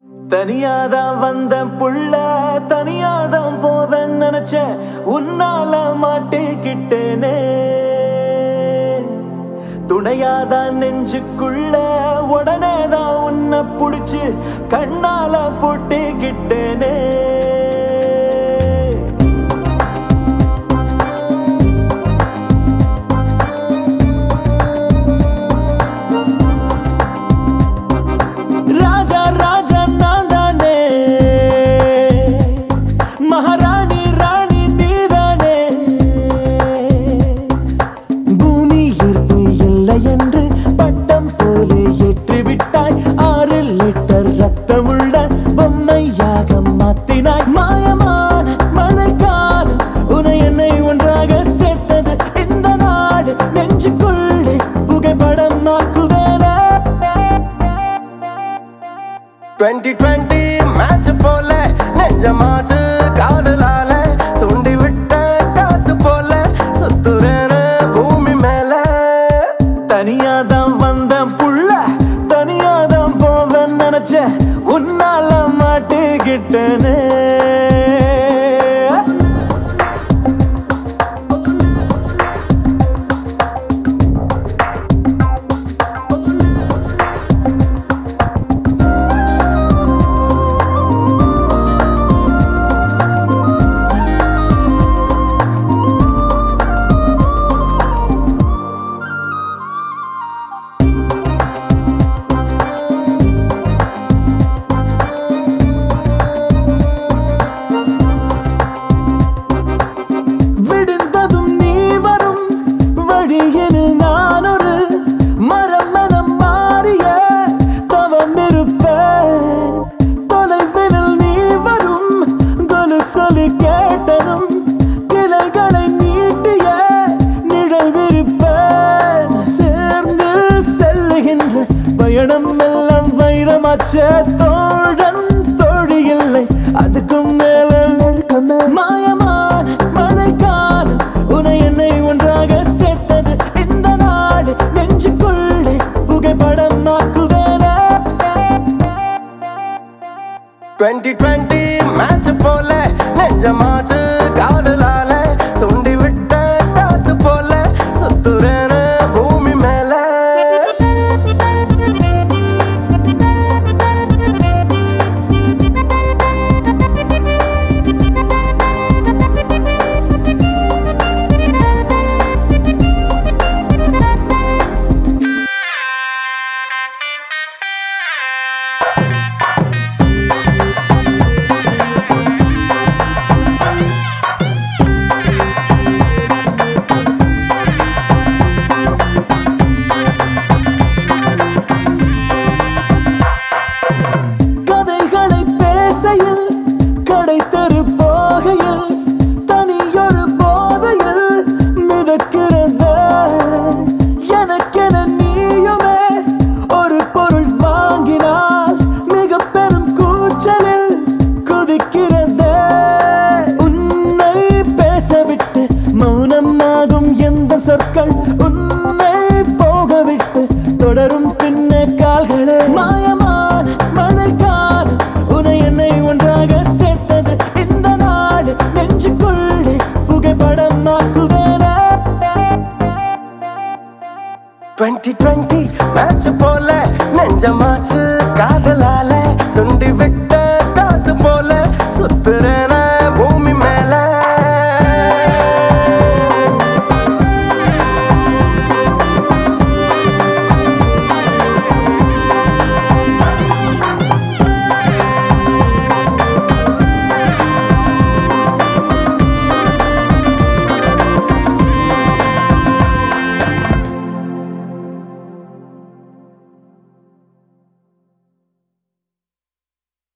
தனியாதான் வந்த புள்ள தனியாதான் போவேன் நினைச்சேன் உன்னால மாட்டிக்கிட்டேனே துணையாதான் நெஞ்சுக்குள்ள உடனேதான் உன்னை புடிச்சு கண்ணால போட்டிக்கிட்டேனே ராஜா ராஜா நான் தானே மகாராணி ராணி நீதானே பூமி ஈர்ப்பு இல்லை என்று பட்டம் போலே ஏற்றி விட்டாய் ஆறு லிட்டர் ரத்தமுள்ள பொம்மையாக மாத்தினாய் மாயமான மழைக்காலம் உனை என்னை ஒன்றாக சேர்த்தது இந்த நாடு நெஞ்சுக்குள்ளே புகைப்படம் ஆக்குவேனே 2020 மேட்ச் போல நெஞ்சமாச்சு காதலால சுண்டி விட்ட காசு போல சுத்துறேன பூமி மேல தனியாதான் வந்த புள்ள தனியாதான் போவேன் நினைச்ச உன்னால மாட்டிக்கிட்டேனே விடுந்ததும் நீ வரும் வழியில் நான் ஒரு மரமனம் மாறிய தவம் இருப்பேன் தொலைவினில் நீ வரும் கொலு சொல்லி கேட்டதும் கிளைகளை நீட்டிய நிழல் விரிப்பேன் சேர்ந்து செல்லுகின்ற பயணம் எல்லாம் வைரமாச்சே தோழன் தோழி இல்லை அதுக்கும் மேல நெருக்கமே மாயமான மழைக்காலம் உனை என்னை ஒன்றாக சேர்த்தது இந்த நாடு நெஞ்சுக்குள்ளே புகைப்படம் ஆக்குவேனே 2020 மேட்ச் போல நெஞ்சமாச்சு காதலால சுண்டி விட்ட காசு போல சுத்துறேன பூமி மேல கதைகளை பேசையில் கடை தெரு போகையில் தனியொரு போதையில் மிதக்கிறத எனக்கென நீயுமே ஒரு பொருள் வாங்கினால் மிக பெரும் கூச்சலில் குதிக்கிறத உன்னை பேசவிட்டு மௌனமாகும் எந்த சொற்கள் உன்னை போகவிட்டு தொடரும் பின்ன கால்களே மாயமான மழைக்காலம் உனை என்னை ஒன்றாக சேர்த்தது இந்த நாடு நெஞ்சுக்குள்ளே புகைப்படம் ஆக்குவேனே 2020 மேட்ச் போல நெஞ்சமாச்சு காதலால சுண்டி விட்ட